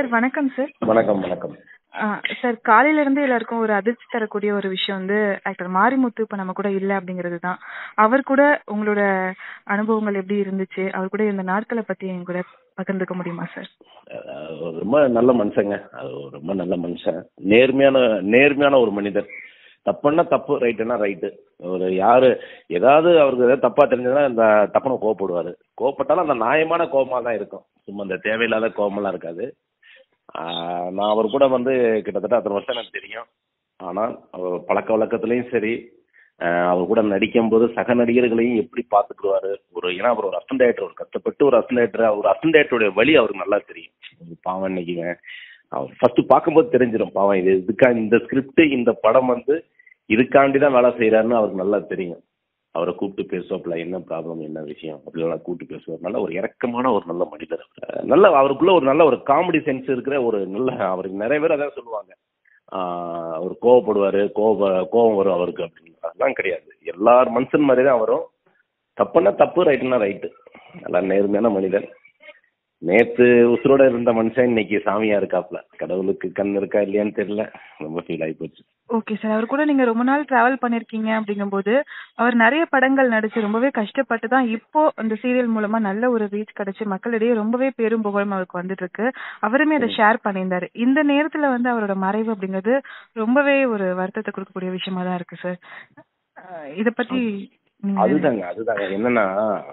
Sir வணக்கம் sir வணக்கம் வணக்கம் ஆ, சார் காலையில இருந்து எல்லாருக்கும் ஒரு அதிர்ச்சி தரக்கூடிய ஒரு விஷயம் வந்து ஆக்டர் மாரிமுத்து இப்ப நம்ம கூட இல்ல அப்படிங்கிறது தான் அவர் கூட உங்களோட அனுபவங்கள் எப்படி இருந்துச்சு அவர் கூட இந்த நாட்களை பத்தி என் கூட பகிர்ந்துக்க முடியுமா சார் அஹ் ஒரு ரொம்ப நல்ல மனுஷங்க அது ஒரு ரொம்ப நல்ல மனுஷன் நேர்மையான நேர்மையான ஒரு மனிதர் தப்புன்னா தப்பு ரைட்டுன்னா ரைட்டு ஒரு யாரு ஏதாவது அவருக்கு ஏதாவது தப்பா தெரிஞ்சதுன்னா இந்த தப்புன்னு கோவப்படுவாரு கோவப்பட்டாலும் அந்த நியாயமான கோபமா தான் இருக்கும் சும்மா இந்த தேவையில்லாத கோபமெல்லாம் இருக்காது ஆஹ் நான் அவர் கூட வந்து கிட்டத்தட்ட அத்தனை வருஷம் எனக்கு தெரியும் ஆனால் அவர் பழக்க வழக்கத்துலேயும் சரி ஆஹ் அவர் கூட நடிக்கும் போது சக நடிகர்களையும் எப்படி பார்த்துக்குவாரு ஒரு ஏன்னா அவர் ஒரு அசன் டேரக்டர் ஒரு கஷ்டப்பட்டு ஒரு அசன் டேரக்டர் ஒரு அசன் டேரக்டருடைய வழி அவருக்கு நல்லா தெரியும் ஒரு பாவம் இன்னைக்குங்க அவர் ஃபர்ஸ்ட் பார்க்கும்போது தெரிஞ்சிடும் பாவம் இது இதுக்கா இந்த ஸ்கிரிப்ட் இந்த படம் வந்து இதுக்காண்டி தான் வேலை செய்யறாருன்னு அவருக்கு நல்லா தெரியும் அவரை கூப்பிட்டு பேசுவாப்புல என்ன ப்ராப்ளம் என்ன விஷயம் அப்படிலாம் கூப்பிட்டு பேசுவார் நல்ல ஒரு இறக்கமான ஒரு நல்ல மனிதர் அஹ் நல்ல அவருக்குள்ள ஒரு நல்ல ஒரு காமெடி சென்ஸ் இருக்கிற ஒரு நல்ல அவருக்கு நிறைய பேர் அதான் சொல்லுவாங்க ஆஹ் அவர் கோவப்படுவாரு கோப கோபம் வரும் அவருக்கு அப்படின்னு அதெல்லாம் கிடையாது எல்லார் மனுஷன் மாதிரி தான் வரும் தப்புன்னா தப்பு ரைட்டுன்னா ரைட்டு நல்லா நேர்மையான மனிதன் நேத்து உசுரோட இருந்த மனுஷன் இன்னைக்கு சாமியா இருக்காப்ல கடவுளுக்கு கண் இருக்கா இல்லையான்னு தெரியல ரொம்ப ஃபீல் ஆகி போச்சு ஓகே சார் அவர் கூட நீங்க ரொம்ப நாள் டிராவல் பண்ணிருக்கீங்க அப்படிங்கும்போது அவர் நிறைய படங்கள் நடிச்சு ரொம்பவே கஷ்டப்பட்டு தான் இப்போ அந்த சீரியல் மூலமா நல்ல ஒரு ரீச் கிடைச்சு மக்களிடையே ரொம்பவே பெரும் புகழும் அவருக்கு வந்துட்டு இருக்கு அவருமே அதை ஷேர் பண்ணியிருந்தாரு இந்த நேரத்துல வந்து அவரோட மறைவு அப்படிங்கிறது ரொம்பவே ஒரு வருத்தத்தை கொடுக்கக்கூடிய விஷயமா தான் இருக்கு சார் இத பத்தி நீங்க அதுதாங்க அதுதாங்க என்னன்னா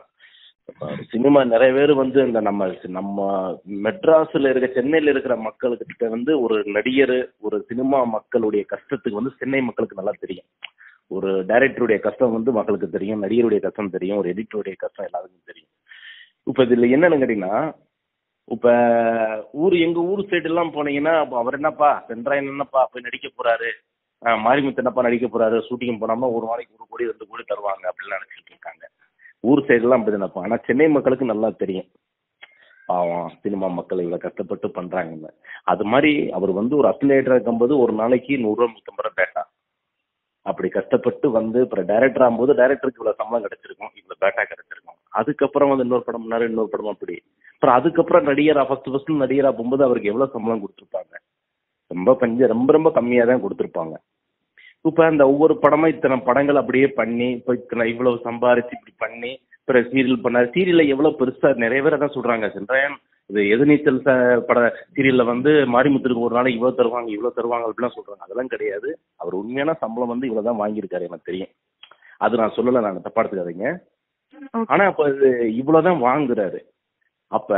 சினிமா நிறைய பேர் வந்து இந்த நம்ம நம்ம மெட்ராஸ்ல இருக்க சென்னையில இருக்கிற மக்களுக்கிட்ட வந்து ஒரு நடிகர் ஒரு சினிமா மக்களுடைய கஷ்டத்துக்கு வந்து சென்னை மக்களுக்கு நல்லா தெரியும் ஒரு டைரக்டருடைய கஷ்டம் வந்து மக்களுக்கு தெரியும் நடிகருடைய கஷ்டம் தெரியும் ஒரு எடிட்டருடைய கஷ்டம் எல்லாருக்கும் தெரியும் இப்ப இதுல என்னன்னு கேட்டீங்கன்னா இப்ப ஊர் எங்க ஊர் சைடு எல்லாம் போனீங்கன்னா அப்ப அவர் என்னப்பா சென்ட்ராயன் என்னப்பா போய் நடிக்க போறாரு ஆஹ் மாரிமுத்து என்னப்பா நடிக்க போறாரு ஷூட்டிங் போனோம்னா ஒரு நாளைக்கு ஒரு கோடி ரெண்டு கோடி தருவாங்க அப்படின்னு நினைச்சிட்டு இருக்காங்க ஊர் சைடுலாம் அப்படி நினைப்போம் ஆனா சென்னை மக்களுக்கு நல்லா தெரியும் பாவம் சினிமா மக்கள் இவ்வளவு கஷ்டப்பட்டு பண்றாங்கன்னு அது மாதிரி அவர் வந்து ஒரு அசிலேட்டர் இருக்கும்போது ஒரு நாளைக்கு நூறுரூவா நூற்றம்பது ரூபா பேட்டா அப்படி கஷ்டப்பட்டு வந்து அப்புறம் டைரக்டர் ஆகும்போது டைரக்டருக்கு இவ்வளவு சம்பளம் கிடைச்சிருக்கும் இவ்வளவு பேட்டா கிடைச்சிருக்கும் அதுக்கப்புறம் வந்து இன்னொரு படம் பண்ணாரு இன்னொரு படம் அப்படி அப்புறம் அதுக்கப்புறம் நடிகரா ஃபர்ஸ்ட் ஃபர்ஸ்ட் நடிகரா போகும்போது அவருக்கு எவ்வளவு சம்பளம் கொடுத்துருப்பாங்க ரொம்ப பஞ்ச ரொம்ப ரொம்ப கம்மியா தான் கொடுத்துருப்பாங்க இப்ப அந்த ஒவ்வொரு படமா இத்தனை படங்கள் அப்படியே பண்ணி இப்ப இத்தனை இவ்வளவு சம்பாரிச்சு இப்படி பண்ணி பிறகு சீரியல் பண்ணாரு சீரியல்ல எவ்வளவு பெருசா நிறைய பேர் அதான் சொல்றாங்க சென்றாயன் இது எதிர்நீச்சல் ச- பட சீரியல்ல வந்து மாரிமுத்துக்கு ஒரு நாளைக்கு இவ்வளவு தருவாங்க இவ்வளவு தருவாங்க அப்படிலாம் சொல்றாங்க அதெல்லாம் கிடையாது அவர் உண்மையான சம்பளம் வந்து இவ்வளவுதான் வாங்கியிருக்காரு எனக்கு தெரியும் அது நான் சொல்லல நான் தப்பா எடுத்துக்காதீங்க Okay. ஆனா அப்ப இது இவ்வளவுதான் வாங்குறாரு அப்ப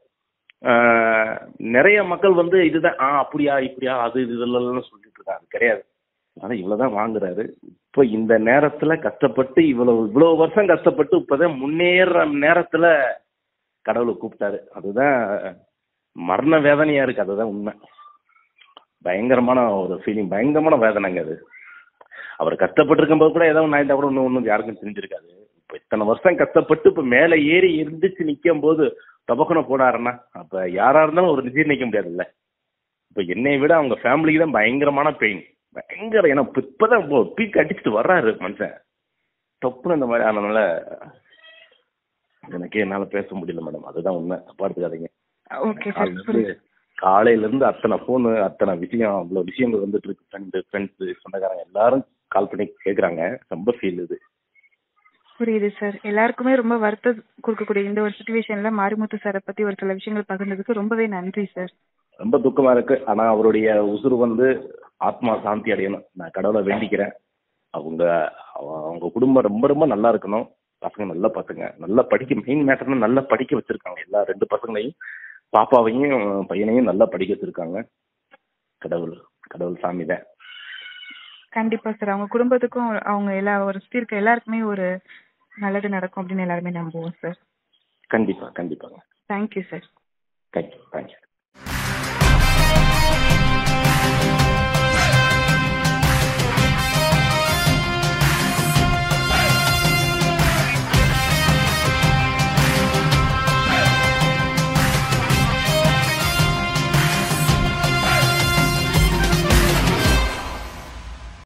ஆஹ், நிறைய மக்கள் வந்து இதுதான் ஆ அப்படியா இப்படியா அது இது இதெல்லாம் சொல்லிட்டு இருக்காங்க அது கிடையாது ஆனா இவ்வளவுதான் வாங்குறாரு இப்ப இந்த நேரத்துல கஷ்டப்பட்டு இவ்வளவு இவ்வளவு வருஷம் கஷ்டப்பட்டு இப்பதான் முன்னேற நேரத்துல கடவுளை கூப்பிட்டாரு அதுதான் மரண வேதனையா இருக்கு அதுதான் உண்மை பயங்கரமான ஒரு ஃபீலிங் பயங்கரமான வேதனைங்க அது அவர் கஷ்டப்பட்டு இருக்கும்போது கூட ஏதோ நான் கூட ஒன்றும் ஒன்றும் யாருக்கும் தெரிஞ்சிருக்காது இப்போ இத்தனை வருஷம் கஷ்டப்பட்டு இப்போ மேலே ஏறி இருந்துச்சு நிற்கும் போது தபக்கனை போடாருன்னா அப்போ யாரா இருந்தாலும் ஒரு நிச்சயம் நிற்க முடியாதுல்ல இப்போ என்னை விட அவங்க ஃபேமிலிக்கு தான் பயங்கரமான பெயின் பயங்கர ஏன்னா இப்போ இப்போதான் பீக் அடிச்சுட்டு வர்றாரு மனுஷன் டப்புன்னு இந்த மாதிரி அதனால எனக்கு என்னால பேச முடியல மேடம் அதுதான் உண்மை தப்பா எடுத்துக்காதீங்க ஓகே சார் காலையில புரியுது இருந்து காலையில இருந்து அத்தனை போன் அத்தனை விஷயம் அவ்வளவு விஷயங்கள் வந்துட்டு இருக்கு ஃப்ரெண்டு ஃப்ரெண்ட்ஸ் சொந்தக்காரங்க எல்லாரும் கால் பண்ணி கேக்குறாங்க ரொம்ப ஃபீல் இது புரியுது சார் எல்லாருக்குமே ரொம்ப வருத்தம் கொடுக்கக்கூடிய இந்த ஒரு சுச்சுவேஷன்ல மாரிமுத்து சாரை பத்தி ஒரு சில விஷயங்கள் பகிர்ந்ததுக்கு ரொம்பவே நன்றி சார் ரொம்ப துக்கமா இருக்கு ஆனா அவருடைய உசுறு வந்து ஆத்மா சாந்தி அடையணும் நான் கடவுளை வேண்டிக்கிறேன் அவங்க அவ- அவங்க குடும்பம் ரொம்ப ரொம்ப நல்லா இருக்கணும் பசங்க நல்லா பசங்க நல்லா படிக்க மெயின் மேட்டர்னா நல்லா படிக்க வச்சிருக்காங்க எல்லா ரெண்டு பசங்களையும் பாப்பாவையும் பையனையும் நல்லா படிக்க வச்சிருக்காங்க கடவுள் கடவுள் சாமி தான் கண்டிப்பா சார் அவங்க குடும்பத்துக்கும் அவங்க எல்லா ஒரு சுத்தி இருக்க எல்லாருக்குமே ஒரு நல்லது நடக்கும் அப்படின்னு எல்லாருமே நம்புவோம் சார் கண்டிப்பா கண்டிப்பாங்க தேங்க்யூ சார் தேங்க்யூ தேங்க்யூ